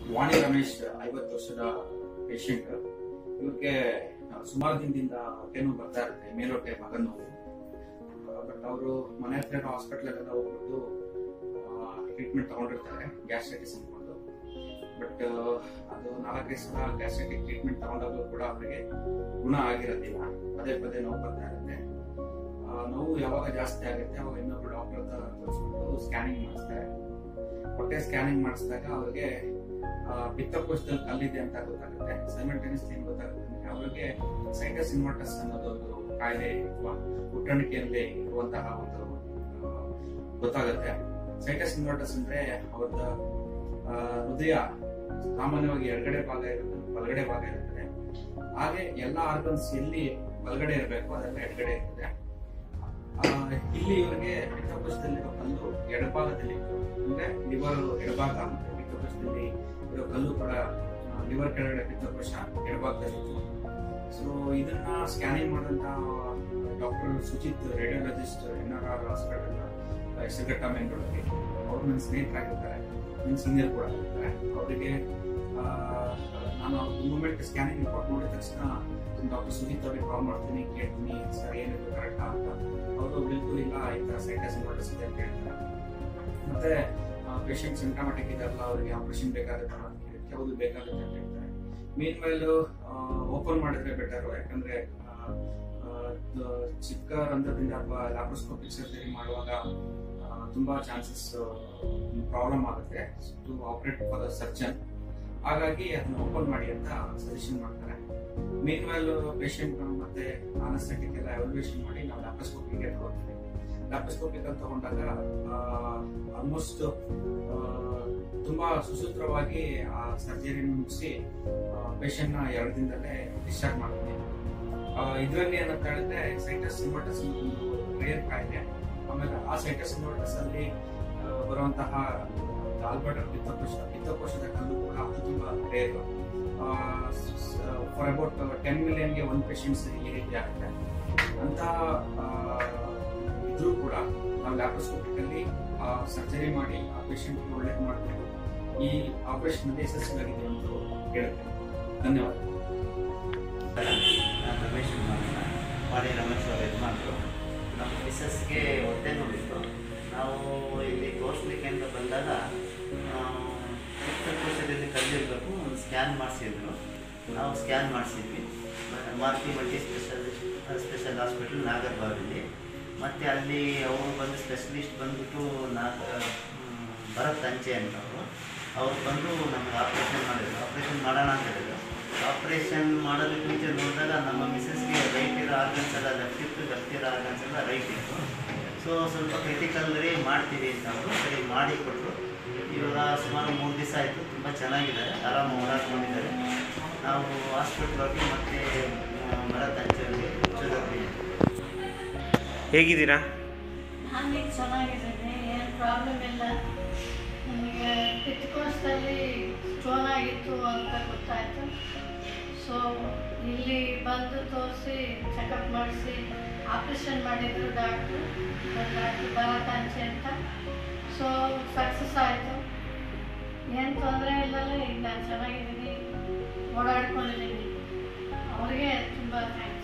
ವಾಣಿ ರಮೇಶ್ ಐವತ್ತು ವರ್ಷದ ಪೇಷಂಟ್ ಇವ್ರಿಗೆ ಸುಮಾರು ದಿನದಿಂದ ಹೊಟ್ಟೆನೋವು ಬರ್ತಾ ಇರುತ್ತೆ ಮೇಲೊಟ್ಟೆ ಮಗನ ನೋವು ಬಟ್ ಅವರು ಮನೆ ಹತ್ರ ಇರೋ ಹಾಸ್ಪಿಟ್ಲೆಲ್ಲ ಹೋಗ್ಬಿಟ್ಟು ಟ್ರೀಟ್ಮೆಂಟ್ ತಗೊಂಡಿರ್ತಾರೆ ಗ್ಯಾಸ್ಟ್ರೈಟಿಸ್ ಅಂದ್ಕೊಂಡು ಬಟ್ ಅದು ನಾಲ್ಕೈದು ಸಲ ಗ್ಯಾಸ್ಟ್ರೈಟಿಕ್ ಟ್ರೀಟ್ಮೆಂಟ್ ತಗೊಂಡಾಗಲೂ ಕೂಡ ಅವರಿಗೆ ಗುಣ ಆಗಿರೋದಿಲ್ಲ ಪದೇ ಪದೇ ನೋವು ಬರ್ತಾ ಇರುತ್ತೆ ಆ, ನೋವು ಯಾವಾಗ ಜಾಸ್ತಿ ಆಗುತ್ತೆ ಅವಾಗ ಇನ್ನೊಬ್ರು ಡಾಕ್ಟರ್ ಹತ್ರ ತೋರಿಸ್ಬಿಟ್ಟು ಸ್ಕ್ಯಾನಿಂಗ್ ಮಾಡಿಸ್ತಾರೆ ಹೊಟ್ಟೆ ಸ್ಕ್ಯಾನಿಂಗ್ ಮಾಡಿಸಿದಾಗ ಅವ್ರಿಗೆ ಆ, ಪಿತ್ತಕೋಶದಲ್ಲಿ ಕಲ್ಲಿದೆ ಅಂತ ಗೊತ್ತಾಗುತ್ತೆ ಸೈಮಲ್ಟೇನಿಯಸ್ಲಿ ಏನ್ ಗೊತ್ತಾಗುತ್ತೆ ಅಂದ್ರೆ ಅವ್ರಿಗೆ ಸೈಟಸ್ ಇನ್ವರ್ಟಸ್ ಅನ್ನೋದು ಒಂದು ಕಾಯಿಲೆ ಅಥವಾ ಹುಟ್ಟಣಿಕೆಯಲ್ಲಿ ಇರುವಂತಹ ಒಂದು ಆ, ಗೊತ್ತಾಗುತ್ತೆ ಸೈಟಸ್ ಇನ್ವರ್ಟಸ್ ಅಂದ್ರೆ ಅವ್ರದ್ದು ಆ, ಹೃದಯ ಸಾಮಾನ್ಯವಾಗಿ ಎಡಗಡೆ ಭಾಗ ಇರುತ್ತೆ ಬಲಗಡೆ ಭಾಗ ಇರುತ್ತದೆ ಹಾಗೆ ಎಲ್ಲಾ ಆರ್ಗನ್ಸ್ ಎಲ್ಲಿ ಬಲಗಡೆ ಇರಬೇಕು ಅದೆಲ್ಲ ಎಡಗಡೆ ಇರ್ತದೆ ಆ, ಇಲ್ಲಿ ಇವರಿಗೆ ಪಿತ್ತಕೋಶದಲ್ಲಿರೋ ಕಲ್ಲು ಎಡಭಾಗದಲ್ಲಿ ಇತ್ತು ಅಂದ್ರೆ ಲಿವರ್ ಎಡಭಾಗ ಮತ್ತೆ ಪಿತ್ತಕೋಶದಲ್ಲಿ ಇರೋ ಕಲ್ಲು ಕೂಡ ಲಿವರ್ ಕೆಳಗಡೆ ಪಿತ್ತಕೋಶ ಎಡಭಾಗದಲ್ಲಿ ಸೊ ಇದನ್ನ ಸ್ಕ್ಯಾನಿಂಗ್ ಮಾಡಿದಂತ doctor Suchith radiologist N R R hospital Hesaraghatta ಬೆಂಗಳೂರಲ್ಲಿ ಅವ್ರು ನನ್ನ ಸ್ನೇಹಿತರಾಗಿರ್ತಾರೆ ನನ್ನ ಸೀನಿಯರ್ ಕೂಡ ಆಗಿರ್ತಾರೆ ಅವರಿಗೆ ನಾನು ಮೂಮೆಂಟ್ ಸ್ಕ್ಯಾನಿಂಗ್ ರಿಪೋರ್ಟ್ ನೋಡಿದ ತಕ್ಷಣ ಡಾಕ್ಟರ್ ಸುಜಿತ್ ಅವ್ರಿಗೆ ಕಾಲ್ ಮಾಡ್ತೀನಿ ಕೇಳ್ತೀನಿ ಸರ್ ಏನಿದೆ ಕರೆಕ್ಟಾ ಅಂತ ಅವರು ಬಿಲ್ಕುಲ್ ಇಲ್ಲ ಈ ತರ ಸೈಟಸ್ ನೋಟಿಸ್ ಇದೆ ಅಂತ ಹೇಳ್ತಾರೆ ಮತ್ತೆ ಪೇಷಂಟ್ ಸಿಂಟಮೆಟಿಕ್ ಇದೆಲ್ಲ ಅವರಿಗೆ ಆಪರೇಷನ್ ಬೇಕಾಗುತ್ತೆ ಅಂತ ಕೇಳಿದ್ರೆ ಹೌದು ಬೇಕಾಗುತ್ತೆ ಅಂತ ಹೇಳ್ತಾರೆ ಮೀನ್ ಮೇಲು ಓಪನ್ ಮಾಡಿದ್ರೆ ಬೆಟರ್ ಯಾಕಂದ್ರೆ ಆ, ಆ, ದ- ಚಿಕ್ಕ ರಂಧ್ರದಿಂದ ಅಥವಾ ಲ್ಯಾಪ್ರೋಸ್ಕೋಪಿಕ್ ಸರ್ಜರಿ ಮಾಡುವಾಗ ಆ, ತುಂಬಾ ಚಾನ್ಸಸ್ ಪ್ರಾಬ್ಲಮ್ ಆಗುತ್ತೆ to operate for the surgeon ಹಾಗಾಗಿ ಅದನ್ನ ಓಪನ್ ಮಾಡಿ ಅಂತ ಸಜೆಷನ್ ಮಾಡ್ತಾರೆ ಮೀನ್ ಮೇಲು ಪೇಷಂಟ್ ಮತ್ತೆ ಆನಸ್ಟೆಟಿಕ್ ಎಲ್ಲ ಎವಲ್ಯೂಷನ್ ಮಾಡಿ ನಾವು ಲ್ಯಾಪ್ರೋಸ್ಕೋಪಿಗೆ ತಗೋತೀವಿ ಲ್ಯಾಪ್ರೋಸ್ಕೋಪಿಕ್ ಅಂತ ತಗೊಂಡಾಗ ಆಲ್ಮೋಸ್ಟ್ ತುಂಬಾ ಸುಸೂತ್ರವಾಗಿ ಆ ಸರ್ಜರಿ ಮುಗಿಸಿ ಪೇಷಂಟ್ ನ ಎರಡು ದಿನದಲ್ಲೇ ಡಿಸ್ಚಾರ್ಜ್ ಮಾಡ್ತೀವಿ ಇದರಲ್ಲಿ ಏನಂತ ಹೇಳಿದ್ರೆ ಸೈಟಸ್ ಇನ್ವರ್ಟಸ್ ಒಂದು ರೇರ್ ಕಾಯಿಲೆ ಆಮೇಲೆ ಆ ಸೈಟಸ್ ಇನ್ವರ್ಟಸ್ ಅಲ್ಲಿ ಆ, ಬರುವಂತಹ ಆಲ್ಬರ್ಟ್ ಪಿತ್ತಕೋಶ ಪಿತ್ತಕೋಶದ ಕಲ್ಲು ಕೂಡ ಅದು ತುಂಬಾ ರೇರ್ ಫಾರ್ ಅಬೌಟ್ ಟೆನ್ ಮಿಲಿಯನ್ಗೆ ಒನ್ ಪೇಷಂಟ್ಸ್ ಈ ರೀತಿ ಆಗುತ್ತೆ ಅಂತ ಇದ್ರೂ ಕೂಡ ನಾವು ಲ್ಯಾಪ್ರೋಸ್ಕೋಪಿಕ್ ಅಲ್ಲಿ ಸರ್ಜರಿ ಮಾಡಿ ಆ ಪೇಷಂಟ್ ಒಳ್ಳೇದು ಮಾಡ್ತೀವಿ ಈ ಆಪರೇಷನ್ ಅಲ್ಲಿ ಯಶಸ್ವಿಯಾಗಿದೆ ಅಂತ ಹೇಳುತ್ತೆ ಧನ್ಯವಾದ ನಾನು ರಮೇಶ್ ಅಂತ ವಾಣಿ ರಮೇಶ್ ಅವ್ರ ಯಜಮಾನ್ರು ನಮ್ಮ ಮಿಸಸ್ಗೆ ಹೊಟ್ಟೆ ನೋಡಿತ್ತು ನಾವು ಇಲ್ಲಿ ತೋರಿಸ್ಲಿಕ್ಕೆ ಅಂತ ಬಂದಾಗ ಪಿತ್ತಕೋಶದಲ್ಲಿ ಕಲ್ಲಿರಬೇಕು ಒಂದು ಸ್ಕ್ಯಾನ್ ಮಾಡಿಸಿದ್ರು ನಾವು ಸ್ಕ್ಯಾನ್ ಮಾಡಿಸಿದ್ವಿ Maruti multi specialist special hospital ನಾಗರ್ಬಾವಿಲಿ ಮತ್ತು ಅಲ್ಲಿ ಅವರು ಬಂದು ಸ್ಪೆಷಲಿಸ್ಟ್ ಬಂದ್ಬಿಟ್ಟು ನಾಗ ಹ್ಮ್, ಭರತ್ ಅಂಚೆ ಅಂತ ಅವರು ಅವ್ರು ಬಂದು ನಮಗೆ ಆಪ್ರೇಷನ್ ಮಾಡಿದ್ರು ಆಪ್ರೇಷನ್ ಮಾಡೋಣ ಅಂತ ಹೇಳಿದ್ರು ಆಪ್ರೇಷನ್ ಮಾಡೋದಕ್ಕೆ ಮುಂಚೆ ನೋಡಿದಾಗ ನಮ್ಮ ಮಿಸಸ್ಗೆ ರೈಟ್ ಇರೋ ಆರ್ಗನ್ಸ್ ಎಲ್ಲ ಲೆಫ್ಟ್ ಇತ್ತು ಲೆಫ್ಟ್ ಇರೋ ಆರ್ಗನ್ಸ್ ಎಲ್ಲ ರೈಟ್ ಇತ್ತು ಸೊ ಸ್ವಲ್ಪ ಕ್ರಿಟಿಕಲ್ ರೀ ಮಾಡ್ತೀವಿ ಅಂತ ಅವರು ಸರಿ ಮಾಡಿ ಕೊಟ್ಟರು ಇವಾಗ ಸುಮಾರು ಮೂರು ದಿವಸ ಆಯಿತು ತುಂಬ ಚೆನ್ನಾಗಿದ್ದಾರೆ ಆರಾಮ ಓಡಾಡ್ಕೊಂಡಿದ್ದಾರೆ ನಾವು ಹಾಸ್ಪಿಟ್ಲ್ ಹೋಗಿ ಮತ್ತೆ ಮರ ತಂಚಲ್ಲಿ ಹೇಗಿದ್ದೀರಾ ನಾನೀಗ ಚೆನ್ನಾಗಿದ್ದೀನಿ ಏನು ಪ್ರಾಬ್ಲಮ್ ಇಲ್ಲ ನನಗೆ ಪಿತ್ಕೋಶದಲ್ಲಿ ಸ್ಟೋನ್ ಆಗಿತ್ತು ಅಂತ ಗೊತ್ತಾಯಿತು ಸೊ ಇಲ್ಲಿ ಬಂದು ತೋರಿಸಿ ಚೆಕಪ್ ಮಾಡಿಸಿ ಆಪ್ರೇಷನ್ ಮಾಡಿದರು ಡಾಕ್ಟ್ರು ಡಾಕ್ಟ್ರು ಭರತ್ ಅಂಚೆ ಅಂತ ಸೊ ಸಕ್ಸಸ್ ಆಯಿತು ಏನು ತೊಂದರೆ ಇಲ್ಲಲ್ಲ ಈಗ ನಾನು ಚೆನ್ನಾಗಿದ್ದೀನಿ ಓಡಾಡ್ಕೊಂಡಿದ್ದೀನಿ ಅವ್ರಿಗೆ ತುಂಬ ಥ್ಯಾಂಕ್ಸ್